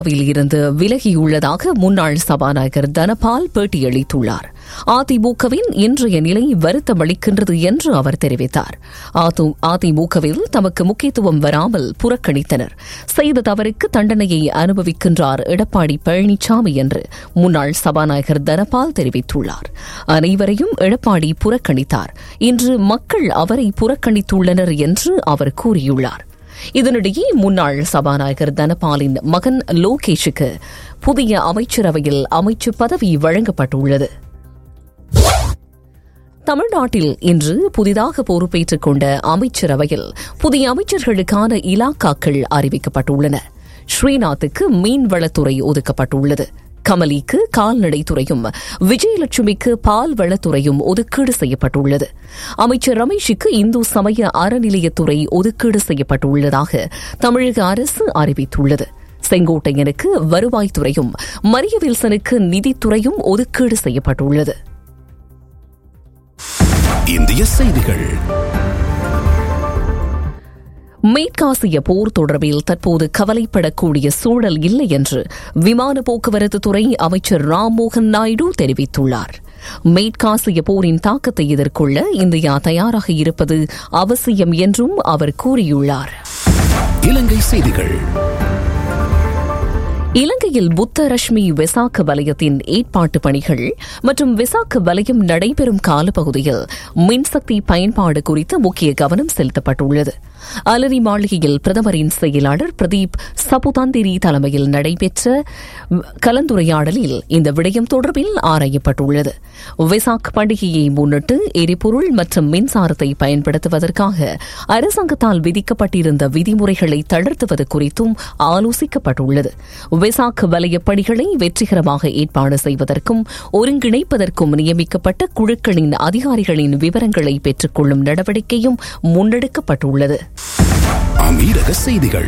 Will இருந்து விலகியுள்ளதாக முன்னாள் சபாநாயகர் தனபால் பேட்டியளித்துள்ளார் அதிமுகவின் இன்றைய நிலை வருத்தமளிக்கின்றது என்று அவர் தெரிவித்தார் அதிமுகவில் தமக்கு முக்கியத்துவம் வராமல் புறக்கணித்தனர் செய்த தவறுக்கு தண்டனையை அனுபவிக்கின்றார் எடப்பாடி பழனிசாமி என்று முன்னாள் சபாநாயகர் தனபால் தெரிவித்துள்ளார் அனைவரையும் எடப்பாடி புறக்கணித்தார் இன்று மக்கள் அவரை புறக்கணித்துள்ளனர் என்று அவர் கூறியுள்ளார் இதனிடையே முன்னாள் சபாநாயகர் தனபாலின் மகன் லோகேஷுக்கு புதிய அமைச்சரவையில் அமைச்சு பதவி வழங்கப்பட்டுள்ளது தமிழ்நாட்டில் இன்று புதிதாக பொறுப்பேற்றுக் கொண்ட அமைச்சரவையில் புதிய அமைச்சர்களுக்கான இலாக்காக்கள் அறிவிக்கப்பட்டுள்ளன ஸ்ரீநாத்துக்கு மீன்வளத்துறை ஒதுக்கப்பட்டுள்ளது கமலிக்கு கால்நடைத்துறையும் விஜயலட்சுமிக்கு பால்வளத்துறையும் ஒதுக்கீடு செய்யப்பட்டுள்ளது அமைச்சர் ரமேஷுக்கு இந்து சமய அறநிலையத்துறை ஒதுக்கீடு செய்யப்பட்டுள்ளதாக தமிழக அரசு அறிவித்துள்ளது செங்கோட்டையனுக்கு வருவாய்த்துறையும் மரிய வில்சனுக்கு நிதித்துறையும் ஒதுக்கீடு செய்யப்பட்டுள்ளது இந்திய செய்திகள் மேற்காசிய போர் தொடர்பில் தற்போது கவலைப்படக்கூடிய சூழல் இல்லை என்று விமான போக்குவரத்து துறை அமைச்சர் ராம்மோகன் நாயுடு தெரிவித்துள்ளார் மேற்காசிய போரின் தாக்கத்தை எதிர்கொள்ள இந்தியா தயாராக இருப்பது அவசியம் என்றும் அவர் கூறியுள்ளார் இலங்கை செய்திகள் இலங்கையில் புத்த ரஷ்மி வெசாக்க வலயத்தின் ஏற்பாட்டு பணிகள் மற்றும் வெசாக்க வலயம் நடைபெறும் காலப்பகுதியில் மின்சக்தி பயன்பாடு குறித்து முக்கிய கவனம் செலுத்தப்பட்டுள்ளது அலரி மாளிகையில் பிரதமரின் செயலாளர் பிரதீப் சபுதாந்திரி தலைமையில் நடைபெற்ற கலந்துரையாடலில் இந்த விடயம் தொடர்பில் ஆராயப்பட்டுள்ளது வெசாக் பண்டிகையை முன்னிட்டு எரிபொருள் மற்றும் மின்சாரத்தை பயன்படுத்துவதற்காக அரசாங்கத்தால் விதிக்கப்பட்டிருந்த விதிமுறைகளை தளர்த்துவது குறித்தும் ஆலோசிக்கப்பட்டுள்ளது வெசாக் வலய பணிகளை வெற்றிகரமாக ஏற்பாடு செய்வதற்கும் ஒருங்கிணைப்பதற்கும் நியமிக்கப்பட்ட குழுக்களின் அதிகாரிகளின் விவரங்களை பெற்றுக் கொள்ளும் நடவடிக்கையும் முன்னெடுக்கப்பட்டுள்ளது அமீரக செய்திகள்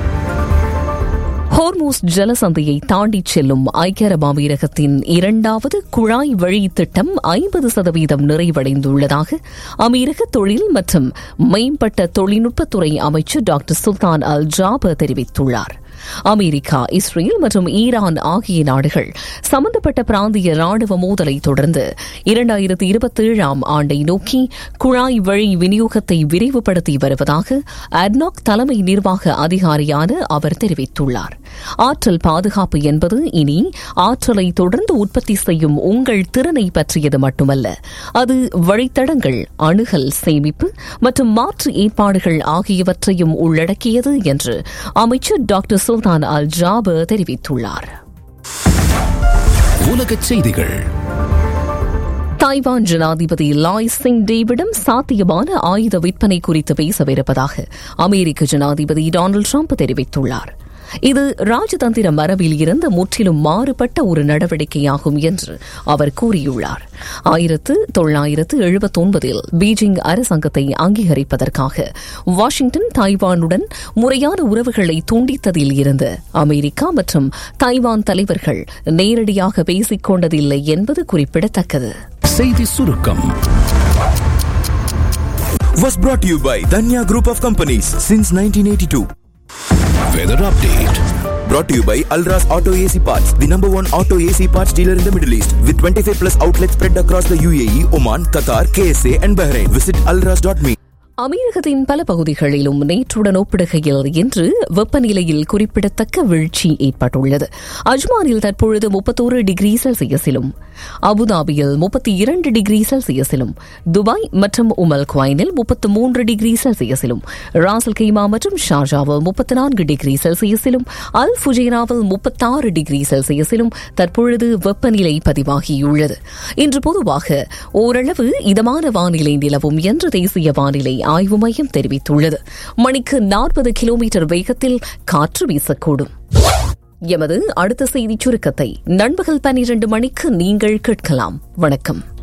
ஹோர்மோஸ் ஜலசந்தையை தாண்டிச் செல்லும் ஐக்கிய அரபு அமீரகத்தின் இரண்டாவது குழாய் வழி திட்டம் ஐம்பது சதவீதம் நிறைவடைந்துள்ளதாக அமீரக தொழில் மற்றும் மேம்பட்ட தொழில்நுட்பத்துறை அமைச்சர் டாக்டர் சுல்தான் அல் ஜாபர் தெரிவித்துள்ளார் அமெரிக்கா இஸ்ரேல் மற்றும் ஈரான் ஆகிய நாடுகள் சம்பந்தப்பட்ட பிராந்திய ராணுவ மோதலை தொடர்ந்து இரண்டாயிரத்தி இருபத்தி ஏழாம் ஆண்டை நோக்கி குழாய் வழி விநியோகத்தை விரைவுபடுத்தி வருவதாக அட்னாக் தலைமை நிர்வாக அதிகாரியான அவர் தெரிவித்துள்ளார் ஆற்றல் பாதுகாப்பு என்பது இனி ஆற்றலை தொடர்ந்து உற்பத்தி செய்யும் உங்கள் திறனை பற்றியது மட்டுமல்ல அது வழித்தடங்கள் அணுகல் சேமிப்பு மற்றும் மாற்று ஏற்பாடுகள் ஆகியவற்றையும் உள்ளடக்கியது என்று அமைச்சர் டாக்டர் சுல்தான் அல் ஜாபர் தெரிவித்துள்ளார் உலக செய்திகள் தாய்வான் ஜனாதிபதி லாய் சிங் டேவிடம் சாத்தியமான ஆயுத விற்பனை குறித்து பேசவிருப்பதாக அமெரிக்க ஜனாதிபதி டொனால்டு ட்ரம்ப் தெரிவித்துள்ளார் இது ராஜதந்திர மரபில் இருந்து முற்றிலும் மாறுபட்ட ஒரு நடவடிக்கையாகும் என்று அவர் கூறியுள்ளார் ஆயிரத்து தொள்ளாயிரத்து எழுபத்தொன்பதில் பீஜிங் அரசாங்கத்தை அங்கீகரிப்பதற்காக வாஷிங்டன் தாய்வானுடன் முறையான உறவுகளை துண்டித்ததில் இருந்து அமெரிக்கா மற்றும் தாய்வான் தலைவர்கள் நேரடியாக பேசிக் கொண்டதில்லை என்பது குறிப்பிடத்தக்கது செய்தி சுருக்கம் was brought to you by Danya Group of Companies since 1982. Weather update Brought to you by Alras Auto AC Parts, the number one auto AC parts dealer in the Middle East, with 25 plus outlets spread across the UAE, Oman, Qatar, KSA, and Bahrain. Visit alras.me. அமீரகத்தின் பல பகுதிகளிலும் நேற்றுடன் ஒப்பிடுகையில் இன்று வெப்பநிலையில் குறிப்பிடத்தக்க வீழ்ச்சி ஏற்பட்டுள்ளது அஜ்மானில் தற்பொழுது முப்பத்தோரு டிகிரி செல்சியஸிலும் அபுதாபியில் முப்பத்தி இரண்டு டிகிரி செல்சியஸிலும் துபாய் மற்றும் உமல் குவைனில் முப்பத்து மூன்று டிகிரி செல்சியஸிலும் ராசல் கைமா மற்றும் ஷார்ஜாவில் முப்பத்தி நான்கு டிகிரி செல்சியஸிலும் அல் ஃபுஜேராவில் முப்பத்தாறு டிகிரி செல்சியஸிலும் தற்பொழுது வெப்பநிலை பதிவாகியுள்ளது இன்று பொதுவாக ஓரளவு இதமான வானிலை நிலவும் என்று தேசிய வானிலை ஆய்வு மையம் தெரிவித்துள்ளது மணிக்கு நாற்பது கிலோமீட்டர் வேகத்தில் காற்று வீசக்கூடும் எமது அடுத்த செய்திச் சுருக்கத்தை நண்பகல் பனிரண்டு மணிக்கு நீங்கள் கேட்கலாம் வணக்கம்